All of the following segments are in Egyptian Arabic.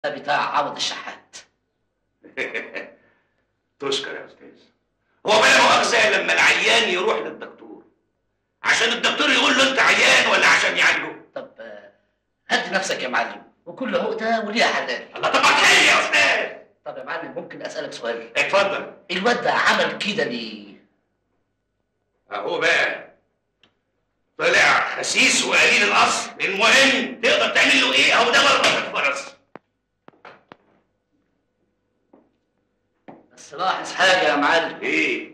بتاع عوض الشحات تشكر يا استاذ هو بلا مؤاخذه لما العيان يروح للدكتور عشان الدكتور يقول له انت عيان ولا عشان يعالجه طب آه، هدي نفسك يا معلم وكل عقده وليها حلال الله طب ما تحل يا استاذ طب يا معلم ممكن اسالك سؤال اتفضل الواد ده عمل كده ليه اهو بقى طلع خسيس وقليل الاصل المهم تقدر تعمل له ايه اهو ده مربط الفرس بس لاحظ حاجه يا معلم ايه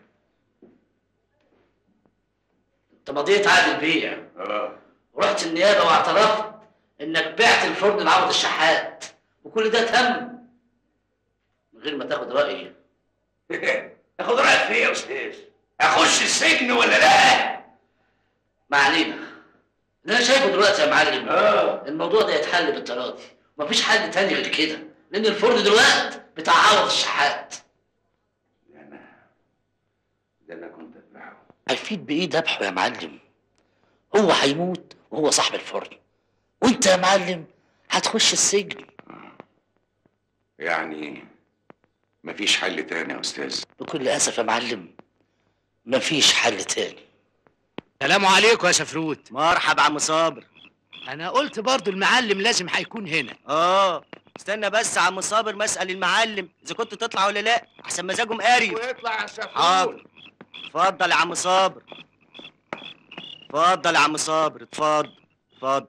انت مضيت عقد البيع اه ورحت النيابه واعترفت انك بعت الفرن لعوض الشحات وكل ده تم من غير ما تاخد رايي تاخد رايك في ايه يا استاذ اخش السجن ولا لا ما علينا اللي انا شايفه دلوقتي يا معلم اه الموضوع ده يتحل بالتراضي ومفيش حل تاني غير كده لان الفرن دلوقتي بتاع عوض الشحات ده انا ده انا كنت اتبعه هيفيد بايه ذبحه يا معلم هو هيموت وهو صاحب الفرن وانت يا معلم هتخش السجن يعني مفيش حل تاني يا استاذ بكل اسف يا معلم مفيش حل تاني سلام عليكم يا سفروت مرحبا عم صابر انا قلت برضو المعلم لازم هيكون هنا اه استنى بس يا عم صابر مسأل المعلم اذا كنت تطلع ولا لا احسن مزاجهم قاري ويطلع يا سفروت حاضر اتفضل يا عم صابر اتفضل يا عم صابر اتفضل اتفضل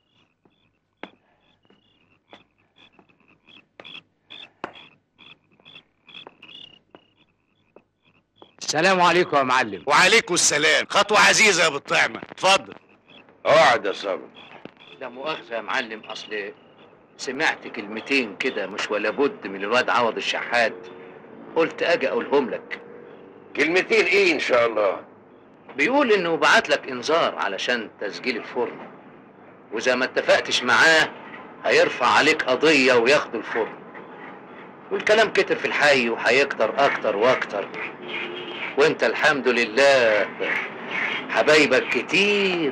السلام عليكم يا معلم وعليكم السلام خطوة عزيزة يا بالطعمة اتفضل اقعد يا صابر لا مؤاخذة يا معلم اصل سمعت كلمتين كده مش ولا بد من الواد عوض الشحات قلت اجي اقولهم لك كلمتين ايه ان شاء الله بيقول انه بعت لك انذار علشان تسجيل الفرن واذا ما اتفقتش معاه هيرفع عليك قضية وياخدوا الفرن والكلام كتر في الحي وهيكتر اكتر واكتر وانت الحمد لله حبايبك كتير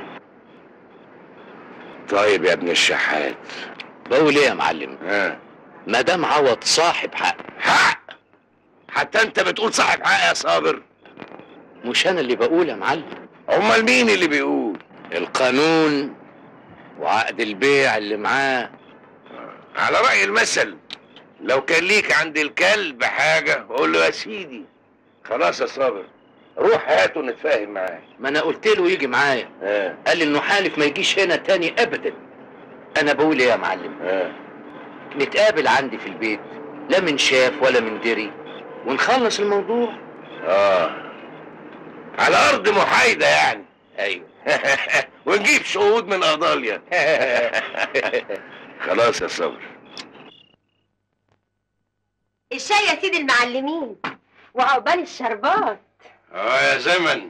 طيب يا ابن الشحات بقول ايه يا معلم ها ما دام عوض صاحب حق حق حتى انت بتقول صاحب حق يا صابر مش انا اللي بقول يا معلم امال مين اللي بيقول القانون وعقد البيع اللي معاه على رأي المثل لو كان ليك عند الكلب حاجة قول له يا سيدي خلاص يا صابر روح هاته نتفاهم معاه ما انا قلت له يجي معايا ها قال لي انه حالف ما يجيش هنا تاني ابدا انا بقول ايه يا معلم ها نتقابل عندي في البيت لا من شاف ولا من دري ونخلص الموضوع اه على ارض محايدة يعني ايوه ونجيب شهود من قضاليا خلاص يا صبر الشاي يا سيدي المعلمين وعقبال الشربات اه يا زمن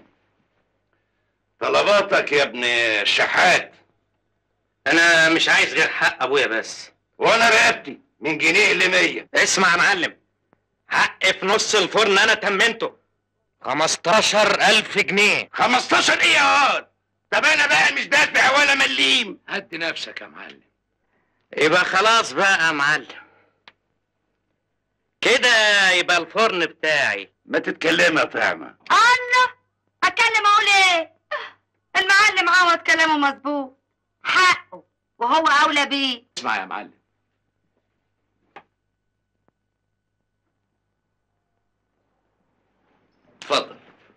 طلباتك يا ابن الشحات انا مش عايز غير حق ابويا بس وانا رقبتي من جنيه لمية اسمع يا معلم حق في نص الفرن انا تمنته خمستاشر الف جنيه 15 ايه يا واد طب انا بقى مش دافع ولا مليم هدي نفسك يا معلم يبقى خلاص بقى يا معلم كده يبقى الفرن بتاعي ما تتكلم يا طعمة الله اتكلم اقول ايه المعلم عوض كلامه مظبوط حقه وهو اولى بيه اسمع يا معلم اتفضل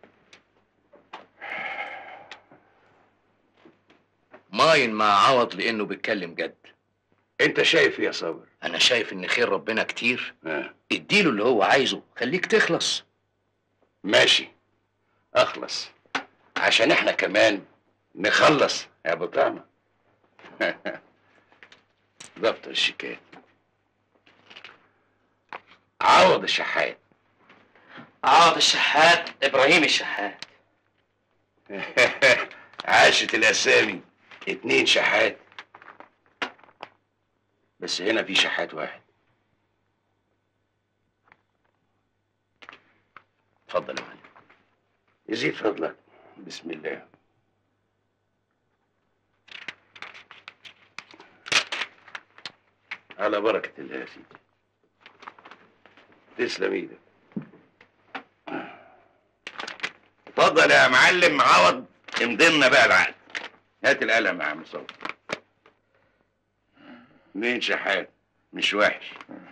ماين مع عوض لانه بيتكلم جد انت شايف إيه يا صابر انا شايف ان خير ربنا كتير ها اديله اللي هو عايزه خليك تخلص ماشي اخلص عشان احنا كمان نخلص يا ابو طعمة دفتر الشيكات عوض الشحات عوض الشحات ابراهيم الشحات عاشت الاسامي اتنين شحات بس هنا في شحات واحد اتفضل يا معلم يزيد فضلك بسم الله على بركة الله يا سيدي تسلم ايدك اتفضل يا معلم عوض امضلنا بقى العقد هات القلم يا عم صبري مين شحات مش وحش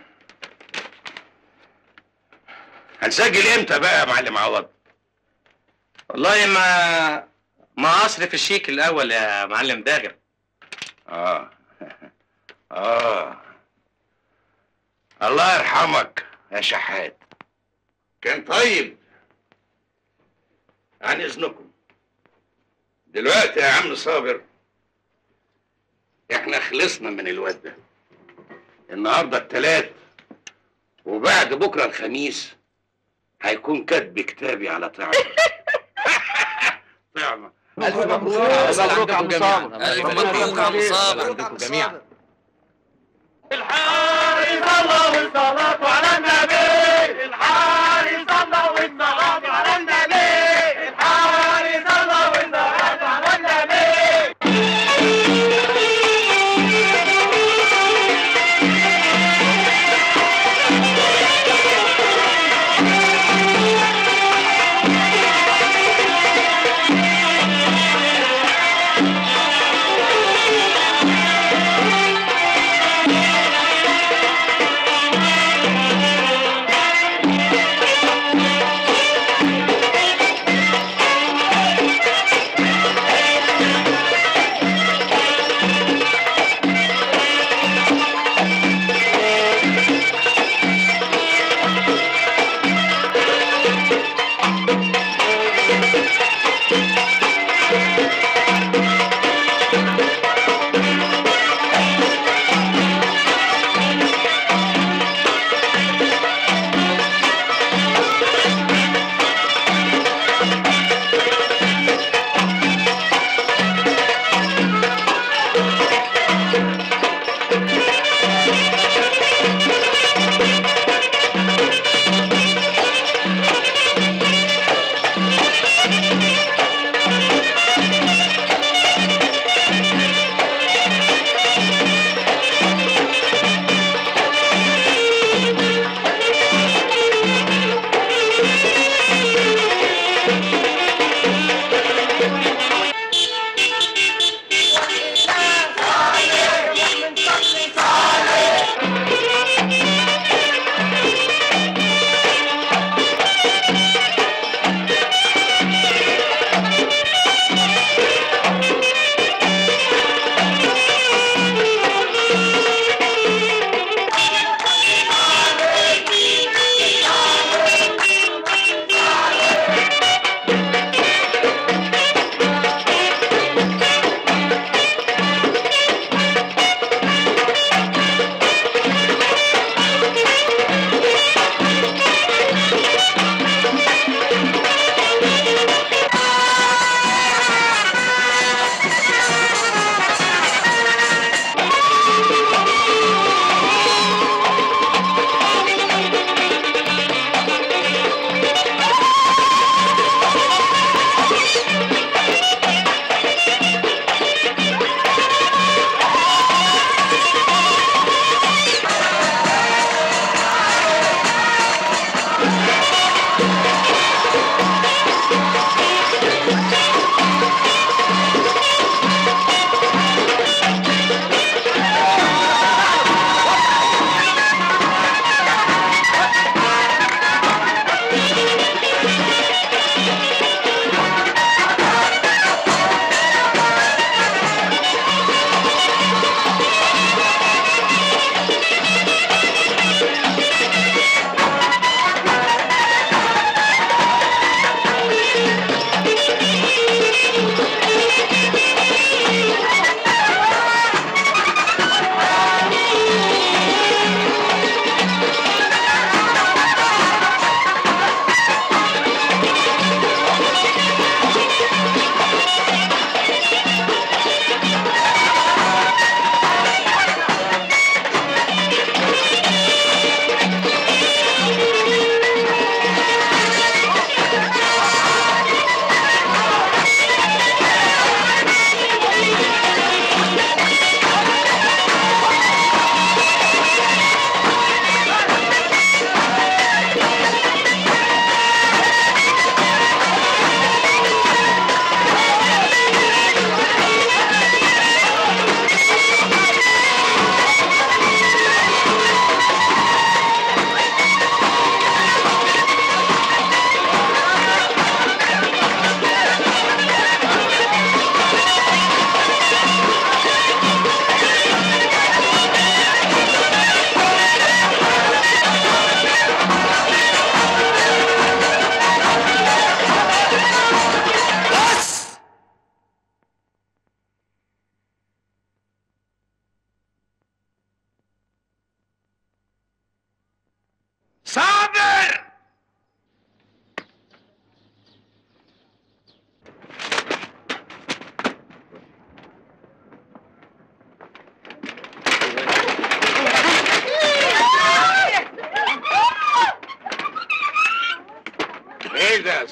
هنسجل امتى بقى يا معلم عوض والله ما ما اصرف الشيك الاول يا معلم داغر اه اه الله يرحمك يا شحات كان طيب عن اذنكم دلوقتي يا عم صابر احنا خلصنا من الواد ده النهارده التلات وبعد بكره الخميس هيكون كاتب كتابي على طعمه طعمه ألف مبروك ألف مبروك يا عم جميعاً. صابر. الله ألف يبارك مبروك فيكم. يا عم صابر. الله يبارك فيكم جميعا الحارس الله والصلاة على النبي الحارس الله والصلاة على النبي الحارس الله والصلاة على النبي Thank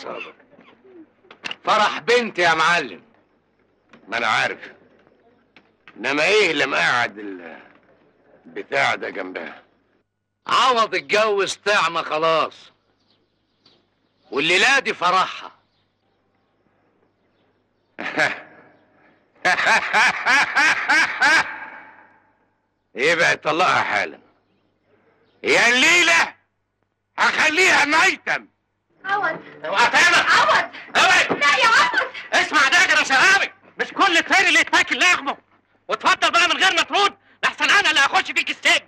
صابر فرح بنتي يا معلم ما انا عارف انما ايه اللي مقعد ال- بتاع ده جنبها عوض اتجوز طعمة خلاص والليلة دي فرحها يبقى يطلقها حالا يا الليلة هخليها ميتم عوض اوعى تعمل عوض اوعي لا يا عوض اسمع ده يا شغابي مش كل طير اللي يتاكل لحمه وتفضل بقى من غير ما ترد لحسن انا اللي هخش فيك السجن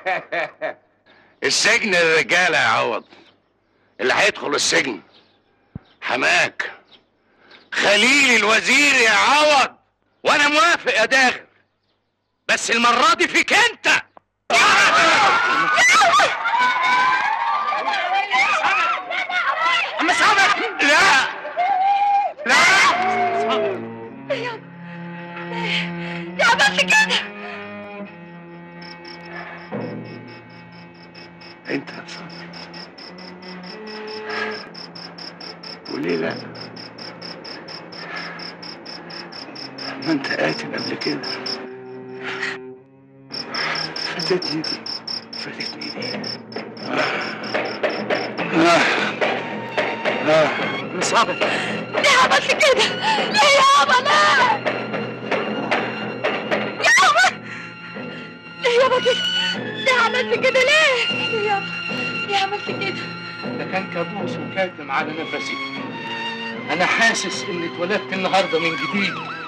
السجن الرجالة يا عوض اللي هيدخل السجن حماك خليل الوزير يا عوض وانا موافق يا داغر بس المرة دي فيك انت عم صابر لا لا يا عملت كده انت يا صابر وليه لا ما انت قاتل قبل كده فاتتني دي فاتتني دي آه. آه. عم صابر ليه عملت كده ليه يا عمر لا يا عمر ليه يابا كده ليه عملت كده ليه ليه يابا ليه عملت كده ده كان كابوس وكاتم على نفسي انا حاسس اني اتولدت النهارده من جديد